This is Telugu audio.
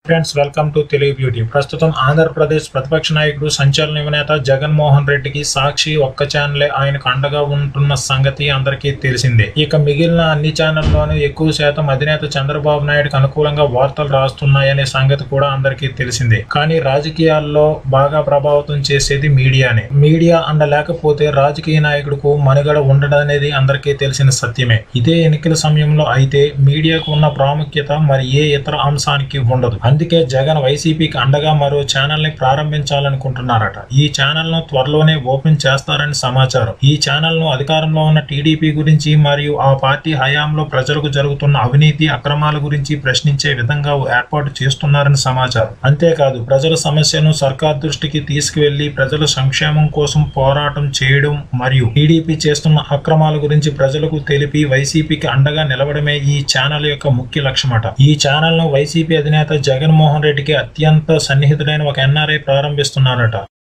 friends welcome to Telugu beauty ప్రస్తుతం ఆంధ్రప్రదేశ్ ప్రతిపక్ష నాయకుడు సంచలన యువనేత జగన్మోహన్ రెడ్డికి సాక్షి ఒక్క ఛానలే ఆయనకు అండగా ఉంటున్న సంగతి అందరికీ తెలిసిందే ఇక మిగిలిన అన్ని ఛానల్లోనూ ఎక్కువ శాతం అధినేత చంద్రబాబు నాయుడుకి అనుకూలంగా వార్తలు రాస్తున్నాయనే సంగతి కూడా అందరికీ తెలిసిందే కానీ రాజకీయాల్లో బాగా ప్రభావితం చేసేది మీడియానే మీడియా అండ లేకపోతే రాజకీయ నాయకుడికు మనుగడ ఉండడం అనేది అందరికీ తెలిసిన సత్యమే ఇదే ఎన్నికల సమయంలో అయితే మీడియాకు ఉన్న ప్రాముఖ్యత మరి ఏ ఇతర అంశానికి ఉండదు అందుకే జగన్ వైసీపీకి అండగా మరో ఛానల్ ని ప్రారంభించాలనుకుంటున్నారట ఈ ఛానల్ ను త్వరలోనే ఓపెన్ చేస్తారని సమాచారం ఈ ఛానల్ ను అధికారంలో ఉన్న టీడీపీ గురించి మరియు ఆ పార్టీ హయాంలో ప్రజలకు జరుగుతున్న అవినీతి అక్రమాల గురించి ప్రశ్నించే విధంగా ఏర్పాటు చేస్తున్నారని సమాచారం అంతేకాదు ప్రజల సమస్యను సర్కార్ దృష్టికి తీసుకువెళ్లి ప్రజల సంక్షేమం కోసం పోరాటం చేయడం మరియు టీడీపీ చేస్తున్న అక్రమాల గురించి ప్రజలకు తెలిపి వైసీపీకి అండగా నిలవడమే ఈ ఛానల్ యొక్క ముఖ్య లక్ష్యమట ఈ ఛానల్ ను వైసీపీ అధినేత జగన్మోహన్ రెడ్డికి అత్యంత సన్నిహితుడైన ఒక ఎన్ఆర్ఐ ప్రారంభిస్తున్నారట